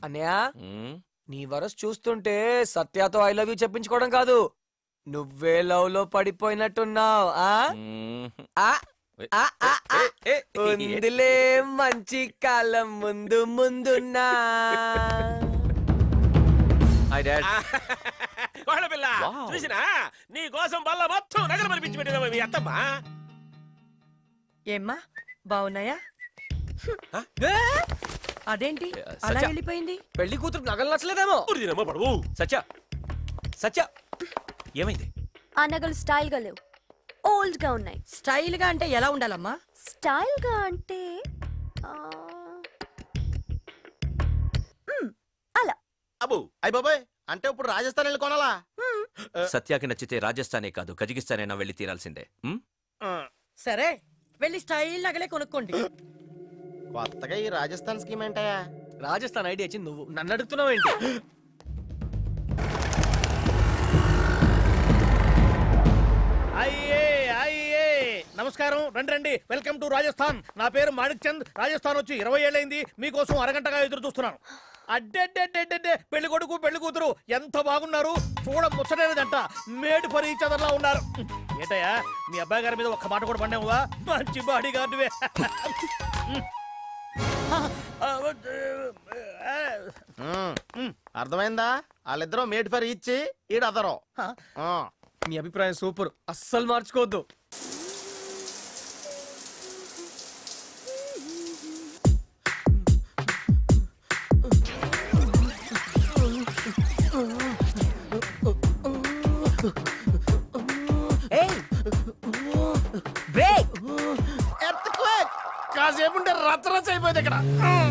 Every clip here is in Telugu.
అన్నయ్య మ్మ్. నీ వరస్ చూస్తుంటే సత్యతో ఐ లవ్ యూ చెప్పించుకోవడం కాదు నువ్వే లవ్ లో పడిపోయినట్టున్నావు ఆ మ్మ్. ఆ, ఆ, ఆ, ఆ. ఏ, ఏ, ఏ, ఉందిలే మంచి కాలం ముందు ముందున్నా హాయ్ డాడ్ వాళ్ళ పిల్ల వావ్. చూసినా నీ కోసం బల్ల మొత్తం నగలు మరిపించి పెట్టిన మీ అత్తమ్మ ఏమ్మా బాగున్నాయా ఏ? అదేంటి అలా సత్య. వెళ్ళిపోయింది పెళ్లి కూతురు నగలు నచ్చలేదేమో ఉరిదినమ్మ పడువు సత్య సత్య ఏమైంది ఆ నగలు స్టైల్ గా లేవు ఓల్డ్ గా ఉన్నాయి స్టైల్ గా అంటే ఎలా ఉండాలమ్మా స్టైల్ గా అంటే ఆ, మ్, అలా అబ్బు అయ్య బాబాయ్ అంటే ఇప్పుడు రాజస్థాన్ వెళ్ళి కొనాలా సత్యాకి నచ్చితే రాజస్థానే కాదు కజకిస్తానైనా వెళ్ళి తీరాల్సిందే మ్మ్? సరే వెళ్ళి స్టైల్ నగలే కొనుక్కోండి కొత్తగా ఈ రాజస్థాన్ స్కీమ్ ఏంటయ్యా రాజస్థాన్ ఐడియా వచ్చింది నువ్వు నన్ను అడుగుతున్నావు ఏంటి అయ్యే అయ్యే నమస్కారం రండి రండి వెల్కమ్ టు రాజస్థాన్ నా పేరు మాణిక్ చంద్ రాజస్థాన్ వచ్చి ఇరవై ఏళ్ళైంది మీకోసం అరగంటగా ఎదురు చూస్తున్నాను అడ్డెడ్డెడ్డెడ్డెడ్డే పెళ్లి కొడుకు పెళ్లి కూతురు ఎంత బాగున్నారు చూడ ముచ్చటైనదంట మేడ్ ఫర్ ఈచ్ అదర్ లా ఉన్నారు ఏంటయ్యా మీ అబ్బాయి గారి మీద ఒక్క మాట కూడా పడినావువా మంచి బాడీ గార్డువే మ్మ్. అర్థమైందా వాళ్ళిద్దరూ మేడ్ ఫర్ ఇచ్చి ఈడు అదరు ఆ. నీ అభిప్రాయం సూపర్ అస్సలు మార్చుకోవద్దు బ్రేక్ Earthquake! కాసేపు ఉంటే రచ్చ రచ్చ అయిపోయింది ఇక్కడ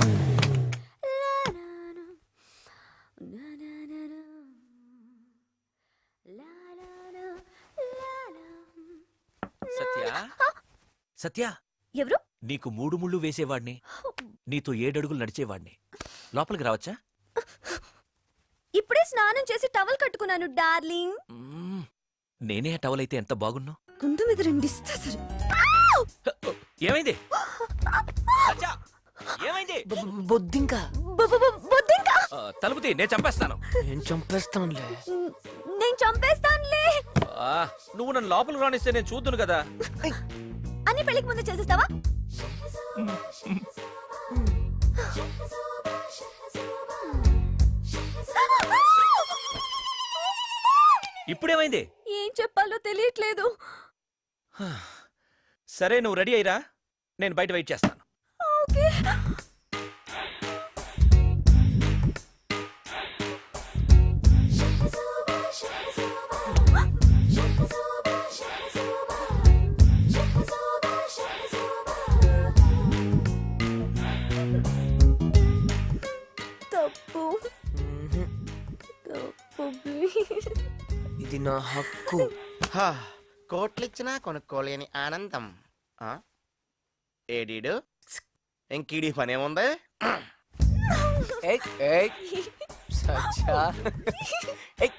సత్య సత్య ఎవరు నీకు మూడు ముళ్ళు వేసేవాడిని నీతో ఏడడుగులు నడిచేవాడిని లోపలికి రావచ్చా ఇప్పుడే స్నానం చేసి టవల్ కట్టుకున్నాను డార్లింగ్ మ్మ్. నేనే ఆ టవల్ అయితే ఎంత బాగున్నావు గుండు మీద రెండిస్తా సరే ఏమైంది సత్య ఏమైంది బొద్దింకా బొద్దింకా ఆ, తలుపు తీ నేను చంపేస్తాను నేను చంపేస్తానులే నేను చంపేస్తానులే ఆ, నువ్వు నన్ను లోపలికి రానిస్తే నేను చూద్దును కదా అన్ని పెళ్లికి ముందు చేసేస్తావా ఇప్పుడేమైంది ఏం చెప్పాలో తెలియట్లేదు సరే నువ్వు రెడీ అయ్యిరా నేను బయట వెయిట్ చేస్తాను ఓకే తప్పు తప్పు please. ఇది నా హక్కు హా, కోట్లిచ్చినా కొనుక్కోలేని ఆనందం ఆ? ఏడీడు ఇంకీడి పనేముంది ఏయ్ ఏయ్ సచ్చా ఏయ్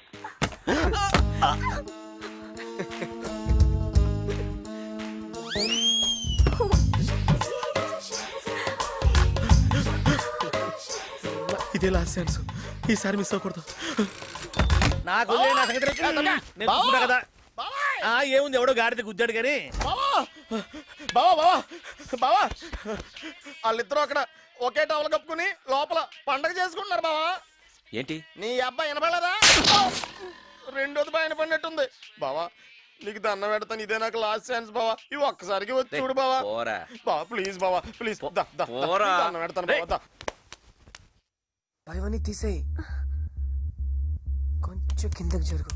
ఇదే లాస్ట్ ఛాన్స్ ఈసారి మిస్ అవ్వకూడదు నాకు వదిలేయ్, నా సంగతి రేపు నేను చూసుకుంటా కదా ఆ ఏముంది ఎవడో గాడిద గుద్దాడు కానీ బావా బావా బావా బావా వాళ్ళిద్దరూ అక్కడ ఒకే టవల్ కప్పుకుని లోపల పండగ చేసుకుంటున్నారు బావా ఏంటి నీ అబ్బాయి వినపడలేదా రెండోది పైన పడినట్టుంది బావా నీకు దండం పెడతాను ఇదే నాకు లాస్ట్ ఛాన్స్ బావా ఇవి ఒక్కసారికి వచ్చి చూడు బావా పోరా బావా ప్లీజ్ బావా ప్లీజ్ పో- దా, దా, దా. పోరా. దండం పెడతాను బావా దా. పైవన్నీ తీసేయి కొంచెం కిందకి జరుగు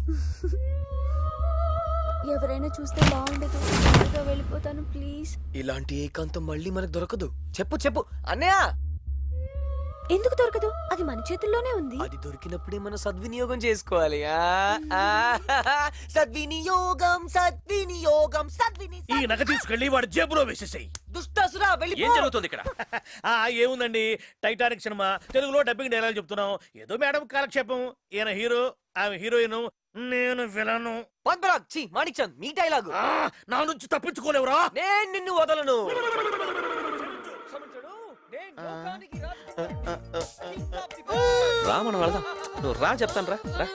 ఎవరైనా చూస్తే బాగుండదు త్వరగా వెళ్ళిపోతాను ప్లీజ్ ఇలాంటి ఏకాంతం మళ్ళీ మనకు దొరకదు చెప్పు చెప్పు అన్నయ్య ఎందుకు దొరకదు అది మన చేతుల్లోనే ఉంది అది దొరికినప్పుడే మనం సద్వినియోగం చేసుకోవాలి ఆ, ఆ, సద్వినియోగం సద్వినియోగం సద్విని ఈ నగ తీసుకెళ్లి వాడి జేబులో వేసేసాయి దుష్టసురా ఏం వెళ్ళి జరుగుతుంది ఇక్కడ ఆ ఏముందండి టైటానిక్ సినిమా తెలుగులో డబ్బింగ్ డైలాగ్ చెప్తున్నాం ఏదో మేడం కాలక్షేపం ఈయన హీరో ఆమె హీరోయిన్ నేను విలను పద్మరాగ్ ఛీ మాణిక్ చంద్ మీ డైలాగు ఆ, నా నుంచి తప్పించుకోలేవురా నేను నిన్ను వదలను నేను లోకానికి రాజు. రా మనం వెళ్దాం నువ్వు రా చెప్తాను రా రా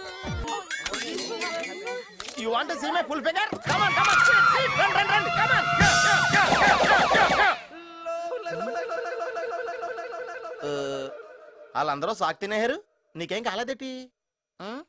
you want see my full figure come on come on run run run come on వాళ్ళందరూ సాక్ తినేహారు నీకేం కాలేదేటి ఉం?